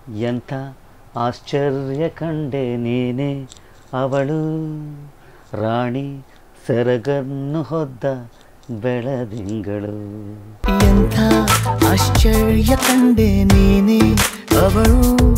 ಎಂಥ ಆಶ್ಚರ್ಯ ಕಂಡೆ ನೀನೆ ಅವಳು ರಾಣಿ ಸೆರಗನ್ನು ಹೊದ್ದ ಬೆಳದಿಂಗಳು ಎಂಥ ಆಶ್ಚರ್ಯ ಕಂಡೆ ನೀನೆ ಅವಳು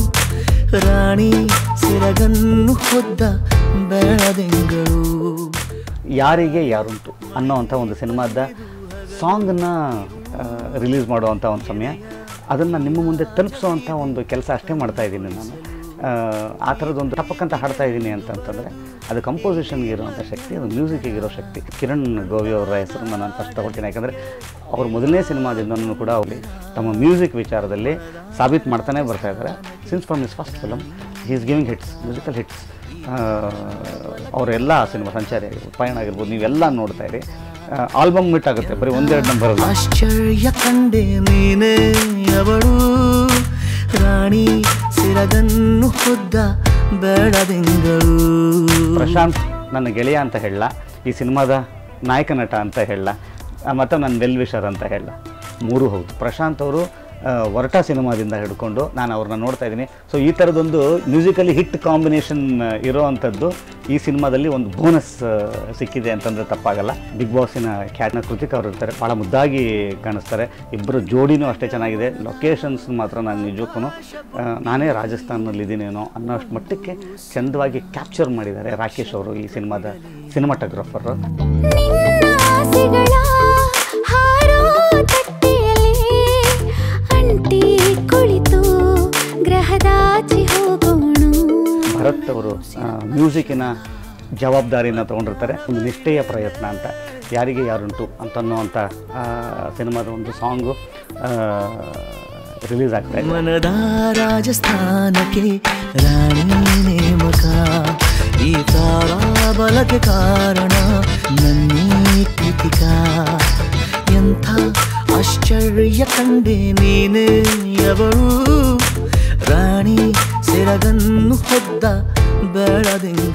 ರಾಣಿ ಸಿರಗನ್ನು ಹೊದ್ದ ಬೆಳದಿಂಗಳು ಯಾರಿಗೆ ಯಾರುಂಟು ಅನ್ನೋವಂಥ ಒಂದು ಸಿನಿಮಾದ ಸಾಂಗನ್ನು ರಿಲೀಸ್ ಮಾಡುವಂಥ ಒಂದು ಸಮಯ ಅದನ್ನು ನಿಮ್ಮ ಮುಂದೆ ತಲುಪಿಸುವಂಥ ಒಂದು ಕೆಲಸ ಅಷ್ಟೇ ಮಾಡ್ತಾ ಇದ್ದೀನಿ ನಾನು ಆ, ಆ ಥರದ್ದೊಂದು ಟಪಕ್ಕಂತ ಹಾಡ್ತಾ ಇದ್ದೀನಿ ಅಂತಂತಂದರೆ ಅದು ಕಂಪೋಸಿಷನ್ಗೆ ಇರುವಂಥ ಶಕ್ತಿ ಅದು ಮ್ಯೂಸಿಕ್ಕಿಗೆ ಇರೋ ಶಕ್ತಿ ಕಿರಣ್ ಗೋವಿ ಅವರ ಹೆಸರನ್ನು ನಾನು ಫಸ್ಟ್ ತಗೊಳ್ತೀನಿ ಯಾಕಂದರೆ ಅವ್ರ ಮೊದಲನೇ ಸಿನಿಮಾದಿಂದನೂ ಕೂಡ ಅವರು ತಮ್ಮ ಮ್ಯೂಸಿಕ್ ವಿಚಾರದಲ್ಲಿ ಸಾಬೀತು ಮಾಡ್ತಾನೆ ಬರ್ತಾ ಇದ್ದಾರೆ since from is first film he is giving hits musical hits ಅವರೆಲ್ಲ ಸಿನಿಮಾ ಸಂಚಾರಿ ಆಗಿರ್ಬೋದು ಪಯಣ ಆಗಿರ್ಬೋದು ನೀವೆಲ್ಲ ನೋಡ್ತಾ ಇರಿ ಆಲ್ಬಮ್ ಮಿಟ್ ಆಗುತ್ತೆ ಬರೀ ಒಂದೆರಡು ನಂಬರ್ ಅಲ್ಲ ಆಶ್ಚರ್ಯ ಕಂಡೆ ನೀನೆ ಅವಳು ರಾಣಿ ಸಿರಗನ್ನು ಹೊದ್ದ ಬೆಳದಿಂಗಳು ಪ್ರಶಾಂತ್ ನನ್ನ ಗೆಳೆಯ ಅಂತ ಹೇಳಲ್ಲ ಈ ಸಿನಿಮಾದ ನಾಯಕ ನಟ ಅಂತ ಹೇಳಲ್ಲ ಮತ್ತು ನನ್ನ ವೆಲ್ ವಿಷರ್ ಅಂತ ಹೇಳಲ್ಲ ಮೂರೂ ಹೌದು ಪ್ರಶಾಂತ್ ಅವರು ಆ, ಒರಟ ಸಿನಿಮಾದಿಂದ ಹಿಡ್ಕೊಂಡು ನಾನು ಅವ್ರನ್ನ ನೋಡ್ತಾ ಇದ್ದೀನಿ ಸೊ ಈ ಥರದೊಂದು ಮ್ಯೂಸಿಕಲಿ ಹಿಟ್ ಕಾಂಬಿನೇಷನ್ ಇರೋ ಅಂಥದ್ದು ಈ ಸಿನಿಮಾದಲ್ಲಿ ಒಂದು ಬೋನಸ್ ಸಿಕ್ಕಿದೆ ಅಂತಂದರೆ ತಪ್ಪಾಗಲ್ಲ ಬಿಗ್ ಬಾಸಿನ ಖ್ಯಾತನ ಕೃತಿಕ್ ಅವರು ಇರ್ತಾರೆ ಭಾಳ ಮುದ್ದಾಗಿ ಕಾಣಿಸ್ತಾರೆ ಇಬ್ಬರು ಜೋಡಿನೂ ಅಷ್ಟೇ ಚೆನ್ನಾಗಿದೆ ಲೊಕೇಶನ್ಸ್ ಮಾತ್ರ ನಾನು ನಿಜಕ್ಕೂ ನಾನೇ ರಾಜಸ್ಥಾನದಲ್ಲಿದ್ದೀನೇನೋ ಅನ್ನೋಷ್ಟು ಮಟ್ಟಕ್ಕೆ ಚಂದವಾಗಿ ಕ್ಯಾಪ್ಚರ್ ಮಾಡಿದ್ದಾರೆ ರಾಕೇಶ್ ಅವರು ಈ ಸಿನಿಮಾದ ಸಿನಿಮಾಟೋಗ್ರಫರ್ ನಿನ್ನ ಆಸೆಗಳ ಹಾರೋ ತಟ್ಟೆಯಲ್ಲಿ ಅಂಟಿ ಕುಳಿತು ಗ್ರಹದಾಚೆ ಹೋಗೋಣ ಭರತ್ ಅವರು ಮ್ಯೂಸಿಕ್ಕಿನ ಜವಾಬ್ದಾರಿನ ತೊಗೊಂಡಿರ್ತಾರೆ ಒಂದು ನಿಷ್ಠೆಯ ಪ್ರಯತ್ನ ಅಂತ ಯಾರಿಗೆ ಯಾರುಂಟು ಅಂತನ್ನುವಂಥ ಆ, ಸಿನಿಮಾದ ಒಂದು ಸಾಂಗು ರಿಲೀಸ್ ಆಗ್ತಾ ಇದೆ ಮನದ ರಾಜಸ್ಥಾನಕ್ಕೆ ರಾಣಿ ನೇಮಕ ಈ ತಾರಾಬಲಕ್ಕೆ ಕಾರಣ ನನ್ನೀ ಕೃತಿಕ ಎಂಥ ಆಶ್ಚರ್ಯ ಕಂಡೆ ನೀನೆ ಅವಳು ರಾಣಿ ಸೆರಗನ್ನು ಹೊದ್ದ ಬೆಳದಿಂಗಳು